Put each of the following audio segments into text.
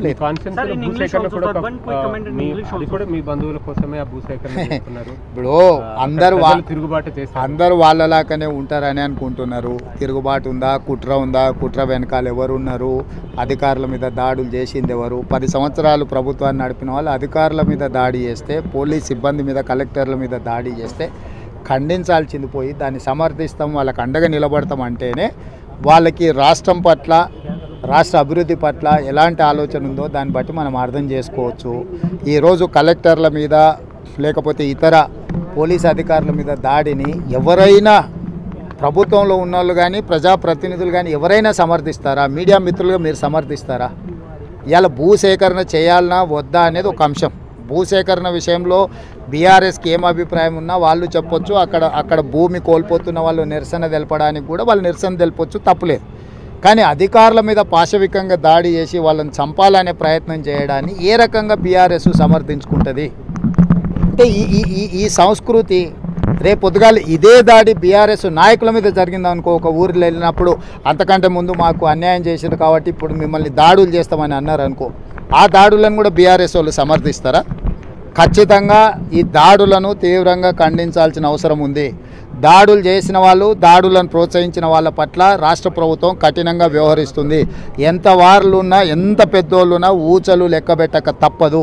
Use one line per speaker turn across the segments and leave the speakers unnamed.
లేదు
confidence
Sir, in English
భూసేకరణ
also,
కూడా
sir,
ఒక,
one quick
ఆ,
comment in
మీ-
English
అది
also.
కూడా మీ బంధువుల కోసమే ఆ భూసేకరణ చేస్తున్నారు
ఇప్పుడు
ఆ,
అందరు వా-
ప్రజలు తిరుగుబాటు చేస్తారు
అందరూ వాళ్ళలాగానే ఉంటారని అనుకుంటున్నారు తిరుగుబాటు ఉందా కుట్ర ఉందా కుట్ర వెనకాల ఎవరు ఉన్నారు అధికారుల మీద దాడులు చేసింది ఎవరు పది సంవత్సరాలు ప్రభుత్వాన్ని నడిపిన వాళ్ళు అధికారుల మీద దాడి చేస్తే పోలీస్ సిబ్బంది మీద కలెక్టర్ల మీద దాడి చేస్తే ఖండించాల్సింది పోయి దాన్ని సమర్థిస్తాం వాళ్ళకి అండగా నిలబడతాం అంటేనే వాళ్ళకి రాష్ట్రం పట్ల రాష్ట్ర అభివృద్ధి పట్ల ఎలాంటి ఆలోచన ఉందో దాన్ని బట్టి మనం అర్థం చేసుకోవచ్చు ఈరోజు కలెక్టర్ల మీద లేకపోతే ఇతర పోలీస్ అధికారుల మీద దాడిని ఎవరైనా ప్రభుత్వంలో ఉన్నోళ్ళు కానీ ప్రజాప్రతినిధులు కానీ ఎవరైనా సమర్థిస్తారా మీడియా మిత్రులుగా మీరు సమర్థిస్తారా ఇవాళ భూసేకరణ చేయాలనా వద్దా అనేది ఒక అంశం భూసేకరణ విషయంలో బీఆర్ఎస్కి ఏం అభిప్రాయం ఉన్నా వాళ్ళు చెప్పొచ్చు అక్కడ అక్కడ భూమి కోల్పోతున్న వాళ్ళు నిరసన తెలపడానికి కూడా వాళ్ళు నిరసన తెలపొచ్చు తప్పులేదు కానీ అధికారుల మీద పాశవికంగా దాడి చేసి వాళ్ళని చంపాలనే ప్రయత్నం చేయడాన్ని ఏ రకంగా బీఆర్ఎస్ సమర్థించుకుంటుంది అంటే ఈ ఈ ఈ ఈ సంస్కృతి రేపు పొద్దుగాల ఇదే దాడి బీఆర్ఎస్ నాయకుల మీద జరిగింది అనుకో ఒక ఊరిలో వెళ్ళినప్పుడు అంతకంటే ముందు మాకు అన్యాయం చేసింది కాబట్టి ఇప్పుడు మిమ్మల్ని దాడులు చేస్తామని అన్నారు అనుకో ఆ దాడులను కూడా బీఆర్ఎస్ వాళ్ళు సమర్థిస్తారా ఖచ్చితంగా ఈ దాడులను తీవ్రంగా ఖండించాల్సిన అవసరం ఉంది దాడులు చేసిన వాళ్ళు దాడులను ప్రోత్సహించిన వాళ్ళ పట్ల రాష్ట్ర ప్రభుత్వం కఠినంగా వ్యవహరిస్తుంది ఎంత వారులున్నా ఎంత పెద్దోళ్ళున్నా ఊచలు లెక్కబెట్టక తప్పదు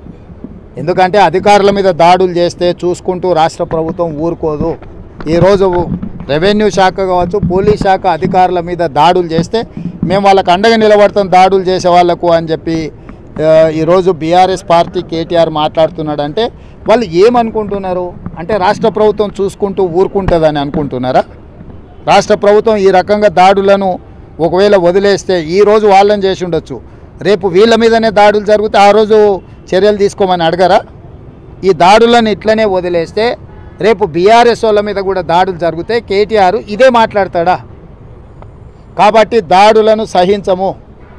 ఎందుకంటే అధికారుల మీద దాడులు చేస్తే చూసుకుంటూ రాష్ట్ర ప్రభుత్వం ఊరుకోదు ఈరోజు రెవెన్యూ శాఖ కావచ్చు పోలీస్ శాఖ అధికారుల మీద దాడులు చేస్తే మేము వాళ్ళకి అండగా నిలబడతాం దాడులు చేసే వాళ్ళకు అని చెప్పి ఆ, ఈరోజు బీఆర్ఎస్ పార్టీ కేటీఆర్ మాట్లాడుతున్నాడంటే వాళ్ళు ఏమనుకుంటున్నారు అంటే రాష్ట్ర ప్రభుత్వం చూసుకుంటూ ఊరుకుంటుందని అనుకుంటున్నారా రాష్ట్ర ప్రభుత్వం ఈ రకంగా దాడులను ఒకవేళ వదిలేస్తే ఈ రోజు వాళ్ళని చేసి ఉండొచ్చు రేపు వీళ్ళ మీదనే దాడులు జరిగితే ఆ రోజు చర్యలు తీసుకోమని అడగరా ఈ దాడులను ఇట్లనే వదిలేస్తే రేపు బీఆర్ఎస్ వాళ్ళ మీద కూడా దాడులు జరిగితే కేటీఆర్ ఇదే మాట్లాడతాడా కాబట్టి దాడులను సహించము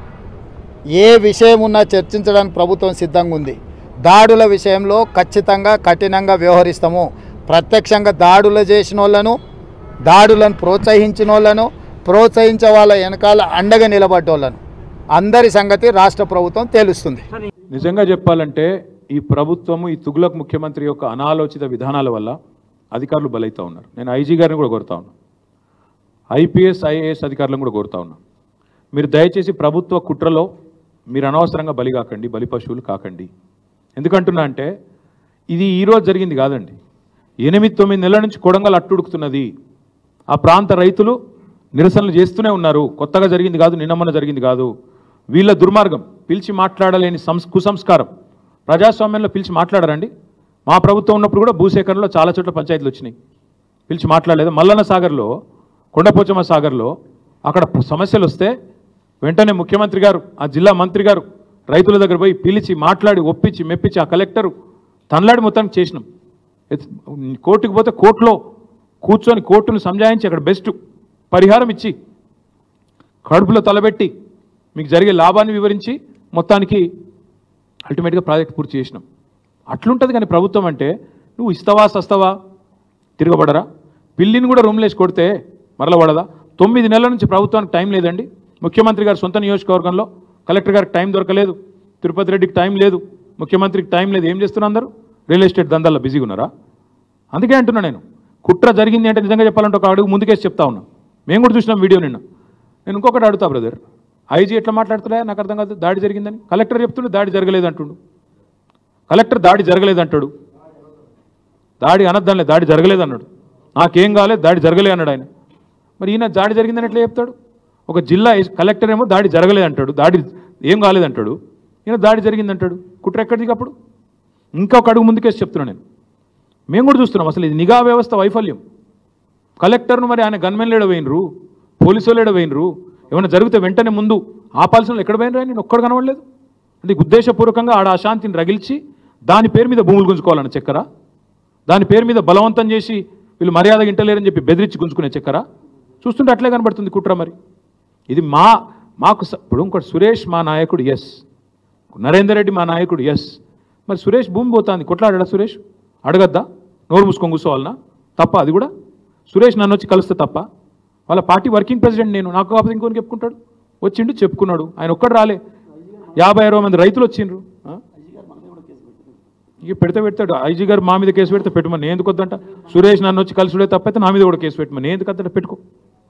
ఏ విషయం ఉన్నా చర్చించడానికి ప్రభుత్వం సిద్ధంగా ఉంది దాడుల విషయంలో ఖచ్చితంగా కఠినంగా వ్యవహరిస్తాము ప్రత్యక్షంగా దాడులు చేసిన వాళ్ళను దాడులను ప్రోత్సహించిన వాళ్ళను ప్రోత్సహించే వాళ్ళ వెనకాల అండగా నిలబడ్డోళ్ళను అందరి సంగతి రాష్ట్ర ప్రభుత్వం తెలుస్తుంది
నిజంగా చెప్పాలంటే ఈ ప్రభుత్వము ఈ తుగులక్ ముఖ్యమంత్రి యొక్క అనాలోచిత విధానాల వల్ల అధికారులు బలైతా ఉన్నారు నేను ఐజీ గారిని కూడా కోరుతా ఉన్నా ఐపీఎస్ ఐఏఎస్ అధికారులను కూడా కోరుతా ఉన్నా మీరు దయచేసి ప్రభుత్వ కుట్రలో మీరు అనవసరంగా బలి కాకండి బలి పశువులు కాకండి ఎందుకంటున్నా అంటే ఇది ఈరోజు జరిగింది కాదండి ఎనిమిది తొమ్మిది నెలల నుంచి కొడంగల్ అట్టుడుకుతున్నది ఆ ప్రాంత రైతులు నిరసనలు చేస్తూనే ఉన్నారు కొత్తగా జరిగింది కాదు నిన్న మొన్న జరిగింది కాదు వీళ్ళ దుర్మార్గం పిలిచి మాట్లాడలేని సంస్ కుసంస్కారం ప్రజాస్వామ్యంలో పిలిచి మాట్లాడరండి మా ప్రభుత్వం ఉన్నప్పుడు కూడా భూసేకరణలో చాలా చోట్ల పంచాయతీలు వచ్చినాయి పిలిచి మాట్లాడలేదు మల్లన్న సాగర్లో కొండపోచమ్మ సాగర్లో అక్కడ సమస్యలు వస్తే వెంటనే ముఖ్యమంత్రి గారు ఆ జిల్లా మంత్రి గారు రైతుల దగ్గర పోయి పిలిచి మాట్లాడి ఒప్పించి మెప్పించి ఆ కలెక్టరు తనలాడి మొత్తానికి చేసినాం ఎత్- కోర్టుకు పోతే కోర్టులో కూర్చొని కోర్టును సంజాయించి అక్కడ బెస్ట్ పరిహారం ఇచ్చి కడుపులో తలబెట్టి మీకు జరిగే లాభాన్ని వివరించి మొత్తానికి అల్టిమేట్గా ప్రాజెక్ట్ పూర్తి చేసినాం అట్లుంటుంది కానీ ప్రభుత్వం అంటే నువ్వు ఇస్తావా సస్తావా తిరగబడరా పిల్లిని కూడా రూమ్లో వేసి కొడితే మరల పడదా తొమ్మిది నెలల నుంచి ప్రభుత్వానికి టైం లేదండి ముఖ్యమంత్రి గారు సొంత నియోజకవర్గంలో కలెక్టర్ గారికి టైం దొరకలేదు తిరుపతి రెడ్డికి టైం లేదు ముఖ్యమంత్రికి టైం లేదు ఏం చేస్తున్నారు అందరూ రియల్ ఎస్టేట్ దందాల్లో బిజీగా ఉన్నారా అందుకే అంటున్నా నేను కుట్ర జరిగింది అంటే నిజంగా చెప్పాలంటే ఒక అడుగు ముందుకేసి చెప్తా ఉన్నా మేము కూడా చూసినాం వీడియో నిన్న నేను ఇంకొకటి అడుగుతా బ్రదర్ ఐజీ ఎట్లా మాట్లాడుతున్నా నాకు అర్థం కాదు దాడి జరిగిందని కలెక్టర్ చెప్తుండే దాడి జరగలేదు అంటుండు కలెక్టర్ దాడి జరగలేదు అంటాడు దాడి అనద్దానిలే దాడి జరగలేదు అన్నాడు నాకేం కాలేదు దాడి జరగలే అన్నాడు ఆయన మరి ఈయన దాడి జరిగిందని ఎట్లా చెప్తాడు ఒక జిల్లా ఎస్- కలెక్టర్ ఏమో దాడి జరగలేదు అంటాడు దాడి ఏం కాలేదంటాడు ఈయన దాడి జరిగిందంటాడు కుట్ర ఎక్కడిది అప్పుడు ఇంకొక అడుగు ముందుకేసి చెప్తున్నాను నేను మేము కూడా చూస్తున్నాం అసలు ఇది నిఘా వ్యవస్థ వైఫల్యం కలెక్టర్ను మరి ఆయన గన్మెన్లు ఎడవేయినరు పోలీసు వాళ్ళు ఎడవేయినరు ఏమైనా జరిగితే వెంటనే ముందు ఆపాల్సిన వాళ్ళు ఎక్కడ పోయినరు నేను ఒక్కడు కనబడలేదు అంటే ఉద్దేశపూర్వకంగా ఆడ అశాంతిని రగిల్చి దాని పేరు మీద భూములు గుంజుకోవాలన్న చక్కరా దాని పేరు మీద బలవంతం చేసి వీళ్ళు మర్యాద ఇంటలేరని చెప్పి బెదిరించి గుంజుకునే చక్కరా చూస్తుంటే అట్లే కనబడుతుంది కుట్ర మరి ఇది మా మాకు స- ఇప్పుడు ఇంకోటి సురేష్ మా నాయకుడు ఎస్ నరేందర్ రెడ్డి మా నాయకుడు ఎస్ మరి సురేష్ భూమి పోతాంది కొట్లాడా సురేష్ అడగద్దా నోరు మూసుకొని కూర్చోవాలనా తప్ప అది కూడా సురేష్ నన్ను వచ్చి కలిస్తే తప్ప వాళ్ళ పార్టీ వర్కింగ్ ప్రెసిడెంట్ నేను నాకు కాకపోతే ఇంకొని చెప్పుకుంటాడు వచ్చిండు చెప్పుకున్నాడు ఆయన ఒక్కడు రాలే యాభై అరవై మంది రైతులు వచ్చిండ్రు ఆ? ఇక పెడితే పెడతాడు ఐజీ గారు మా మీద కేసు పెడితే పెట్టమని నేను ఎందుకు వద్దంట సురేష్ నన్ను వచ్చి కలిసి తప్పైతే నా మీద కూడా కేసు పెట్టమని నేను ఎందుకు వద్దంట పెట్టుకో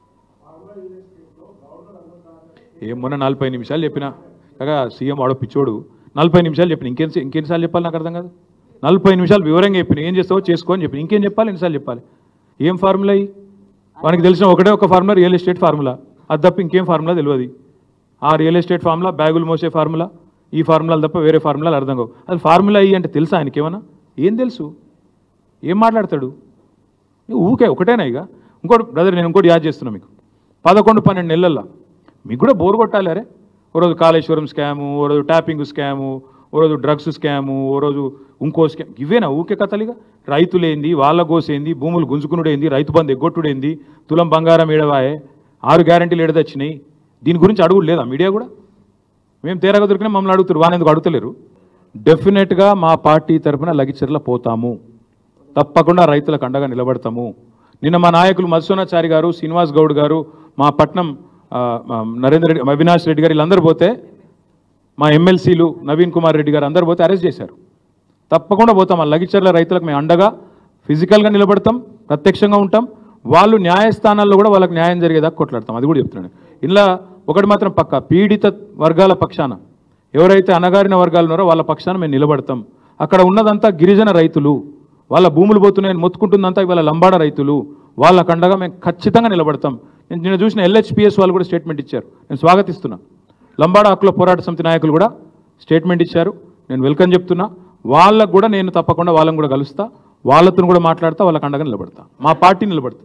ఏం మొన్న నలభై నిమిషాలు చెప్పిన కాగా సీఎం వాడో పిచ్చోడు నలభై నిమిషాలు చెప్పిన ఇంకేం ఇంకెన్నిసార్లు చెప్పాలి నాకు అర్థం కాదు నలభై నిమిషాలు వివరంగా చెప్పిన ఏం చేస్తావో చేసుకో అని చెప్పిన ఇంకేం చెప్పాలి ఎన్నిసార్లు చెప్పాలి ఏం ఫార్ములా అయ్యి వానికి తెలిసిన ఒకటే ఒక ఫార్ములా రియల్ ఎస్టేట్ ఫార్ములా అది తప్ప ఇంకేం ఫార్ములా తెలియదు ఆ రియల్ ఎస్టేట్ ఫార్ములా బ్యాగులు మోసే ఫార్ములా ఈ ఫార్ములాలు తప్ప వేరే ఫార్ములాలు అర్థం కావు అది ఫార్ములా అయ్యి అంటే తెలుసా ఆయనకి ఏమన్నా ఏం తెలుసు ఏం మాట్లాడతాడు ఊకే ఒకటేనా ఇక ఇంకోటి బ్రదర్ నేను ఇంకోటి యాద్ చేస్తున్నా మీకు పదకొండు పన్నెండు నెలల్లో మీకు కూడా బోర్ కొట్టాలి అరే ఓ రోజు కాళేశ్వరం స్కాము ఓ రోజు ట్యాపింగ్ స్కాము ఓ రోజు డ్రగ్స్ స్కాము ఓ రోజు ఇంకో స్కామ్ ఇవేనా ఊకే కథలిగా రైతులేంది వాళ్ళ గోసేంది భూములు గుంజుకునుడేంది రైతు బంధు ఎగ్గొట్టుడేంది తులం బంగారం ఏడవాయే ఆరు గ్యారంటీలు ఏడదచ్చినాయి దీని గురించి అడుగులు లేదా మీడియా కూడా మేము తేరగా దొరికినా మమ్మల్ని అడుగుతారు వాళ్ళు ఎందుకు అడుగుతలేరు డెఫినెట్గా మా పార్టీ తరఫున లగిచెర్ల పోతాము తప్పకుండా రైతులకు అండగా నిలబడతాము నిన్న మా నాయకులు మధుసూనాచారి గారు శ్రీనివాస్ గౌడ్ గారు మా పట్నం ఆ, మా నరేంద్ర రెడ్డి అవినాష్ రెడ్డి గారు వీళ్ళందరూ పోతే మా ఎమ్మెల్సీలు నవీన్ కుమార్ రెడ్డి గారు అందరూ పోతే అరెస్ట్ చేశారు తప్పకుండా పోతాం ఆ లగిచర్ల రైతులకు మేము అండగా ఫిజికల్గా నిలబడతాం ప్రత్యక్షంగా ఉంటాం వాళ్ళు న్యాయస్థానాల్లో కూడా వాళ్ళకి న్యాయం జరిగేదాకా కొట్లాడతాం అది కూడా చెప్తున్నాను ఇలా ఒకటి మాత్రం పక్క పీడిత వర్గాల పక్షాన ఎవరైతే అణగారిన వర్గాలు ఉన్నారో వాళ్ళ పక్షాన మేము నిలబడతాం అక్కడ ఉన్నదంతా గిరిజన రైతులు వాళ్ళ భూములు పోతున్నాయని మొత్తుకుంటుందంతా ఇవాళ లంబాడ రైతులు వాళ్ళ కండగా మేము ఖచ్చితంగా నిలబడతాం నేను నిన్న చూసిన ఎల్హెచ్పిఎస్ వాళ్ళు కూడా స్టేట్మెంట్ ఇచ్చారు నేను స్వాగతిస్తున్నా లంబాడ హక్కుల పోరాట సమితి నాయకులు కూడా స్టేట్మెంట్ ఇచ్చారు నేను వెల్కమ్ చెప్తున్నా వాళ్ళకు కూడా నేను తప్పకుండా వాళ్ళని కూడా కలుస్తా వాళ్ళతో కూడా మాట్లాడతా వాళ్ళకి అండగా నిలబడతా మా పార్టీ నిలబడతా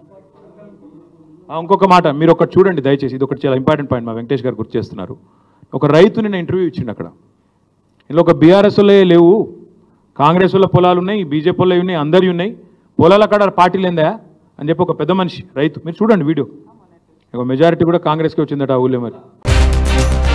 ఆ, ఇంకొక మాట మీరు ఒకటి చూడండి దయచేసి ఇది ఒకటి చాలా ఇంపార్టెంట్ పాయింట్ మా వెంకటేష్ గారు గుర్తు చేస్తున్నారు ఒక రైతుని నేను ఇంటర్వ్యూ ఇచ్చిండు అక్కడ ఇందులో ఒక బీఆర్ఎస్ లేవు కాంగ్రెస్ వాళ్ళ పొలాలు ఉన్నాయి బీజేపీ వాళ్ళు ఉన్నాయి అందరి ఉన్నాయి పొలాల కాడ పార్టీలు ఏందా అని చెప్పి ఒక పెద్ద మనిషి రైతు మీరు చూడండి వీడియో ఒక మెజారిటీ కూడా కాంగ్రెస్కి వచ్చిందట ఆ ఊళ్ళో మరి